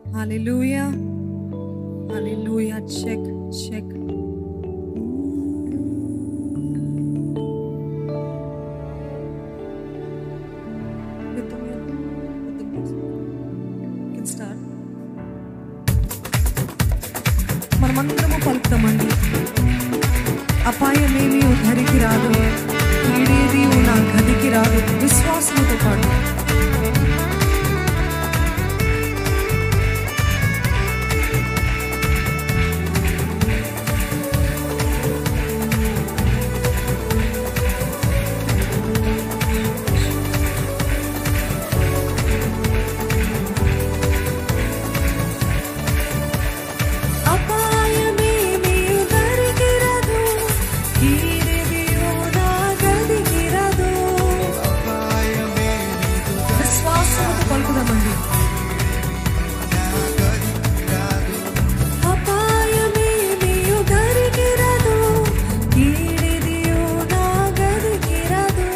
Hallelujah. Hallelujah. Check, check. With the music, with the music. You can start. మనమందరము పలుకుతామండి అపాయమేమి ధరికి రాదు కీడేది నా గదికి రాదు విశ్వాసంతో పాటు అపాయమేమి ధరికి రాదు కీడేదియో నా గదికి రాదు విశ్వాసంతో పలుకుదామండి అపాయమేమి ధరికి రాదు కీడేదియో నా గదికి రాదు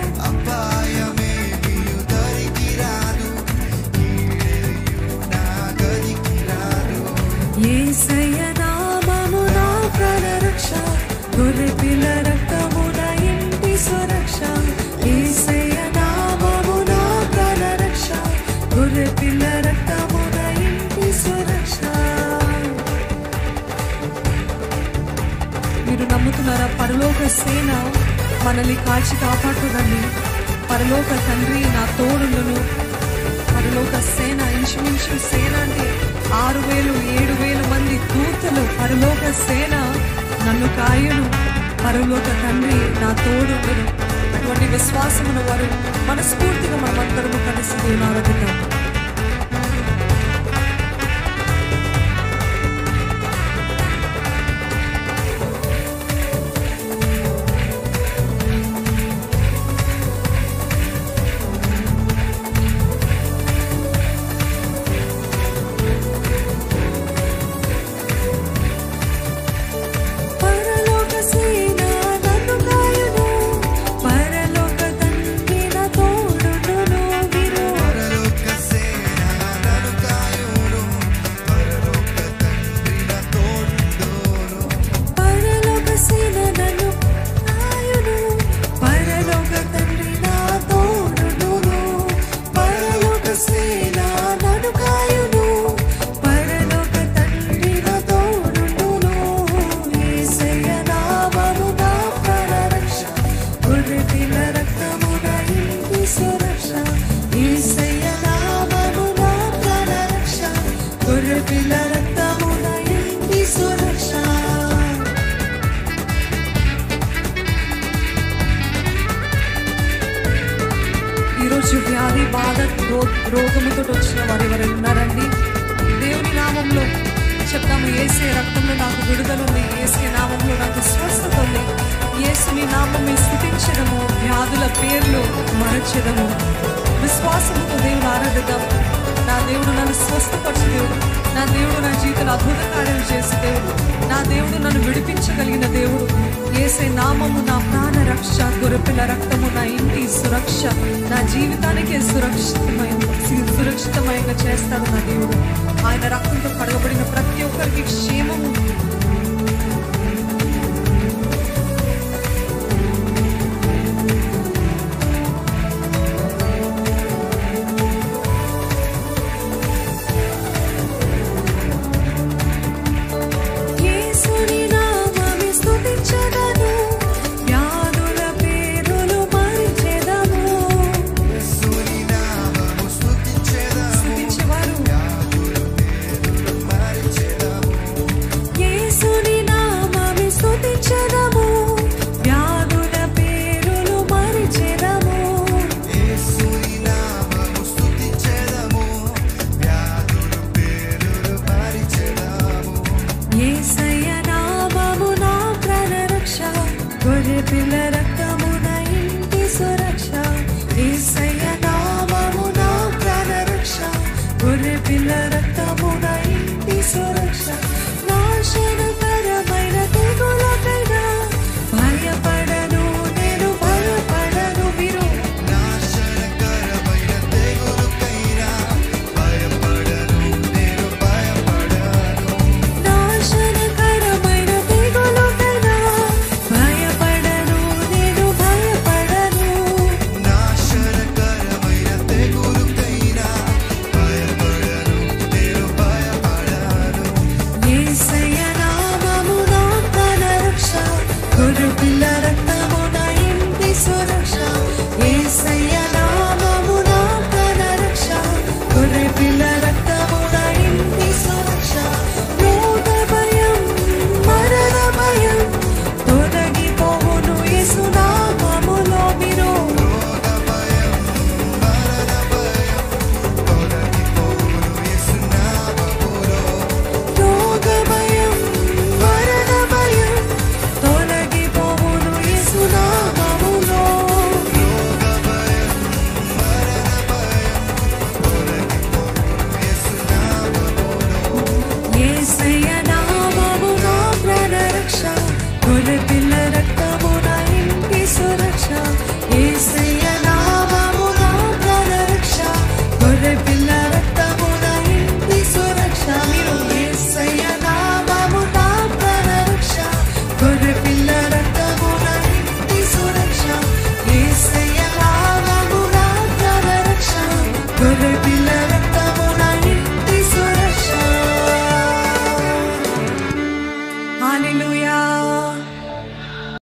యేసయ్య నామము నా ప్రాణరక్ష గొర్రెపిల్ల రక్తమున ఇంటి సురక్ష యేసయ్య నామము నా ప్రాణరక్ష గొర్రెపిల్ల రక్తమున ఇంటి సురక్ష మీరు నమ్ముతున్నారా పరలోక సేన మనల్ని కాల్చి కాపాడుతుందండి పరలోక తండ్రి నా తోడులను పరలోక సేన ఇంచుమించు సేన అంటే ఆరు వేలు ఏడు వేల మంది దూతలు పరలోక సేన నన్ను కాయును పరలోక తండ్రి నా తోడుండును అటువంటి విశ్వాసమును వారు మనస్ఫూర్తిగా మనమందరము కలిసి దేవుని ఆరాధిద్దాం పరలోక సేన నన్ను కాయును పరలోక తండ్రి నా తోడును వీరు పరలోక సేన నన్ను కాయును పరలోక తండ్రి నా తోడును పరలోక సేన నన్ను కాయును పరలోక తండ్రి నా తోడును యేసయ్య నామము నా ప్రాణరక్ష గొర్రెపిల్ల రక్తమున ఇంటి సురక్ష యేసయ్య నామము నా ప్రాణరక్ష గొర్రెపిల్ల రక్తమున ఇంటి సురక్ష ఈరోజు వ్యాధి బాధ రో రోగముతో వచ్చిన వారు ఎవరైనా ఉన్నారండి దేవుని నామంలో చెప్తాము ఏసే రక్తంలో నాకు విడుదల ఉంది ఏసే నామంలో నాకు స్వస్థత ఉంది ఏసుని నామం స్థుతించడము వ్యాధుల పేర్లు మరచడము విశ్వాసముతో దేవుని ఆరాధిద్దాం నా దేవుడు నన్ను స్వస్థపరచు దేవుడు నా దేవుడు నా జీవితంలో అద్భుత కార్యాలు చేసే దేవుడు నా దేవుడు నన్ను విడిపించగలిగిన దేవుడు ఏసే నామము నా ప్రాణ రక్ష గొరపిల్ల రక్తము నా ఇంటి సురక్ష నా జీవితానికి సురక్షితమైన సురక్షితమైన చేస్తాడు నా దేవుడు